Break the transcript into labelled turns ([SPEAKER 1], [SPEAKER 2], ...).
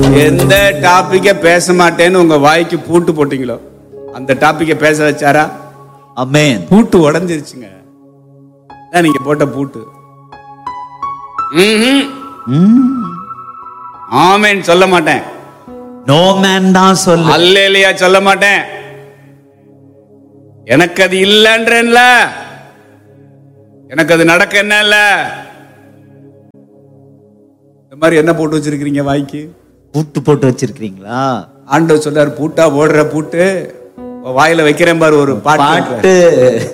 [SPEAKER 1] எந்த டாபிக்க பேச மாட்டேன்னு உங்க வாய்க்கு பூட்டு போட்டீங்களோ அந்த டாபிக்க பேச வச்சாரா
[SPEAKER 2] அமேன்
[SPEAKER 1] பூட்டு உடைஞ்சிருச்சுங்க அதான் நீங்க போட்ட பூட்டு ம்ஹும். ஆமென் சொல்ல மாட்டேன்
[SPEAKER 2] நோ மேன் தான் சொல்லு
[SPEAKER 1] அல்லேலியா சொல்ல மாட்டேன் எனக்கு அது இல்லைன்றேன்ல எனக்கு அது நடக்க என்ன இல்ல இந்த மாதிரி என்ன போட்டு வச்சிருக்கீங்க வாய்க்கு
[SPEAKER 2] பூட்டு போட்டு வச்சிருக்கீங்களா
[SPEAKER 1] ஆண்டவர் சொல்றாரு பூட்டா ஓடுற பூட்டு உன் வாயில வைக்கிறேன் பாரு ஒரு பாட்டு
[SPEAKER 2] பாட்டு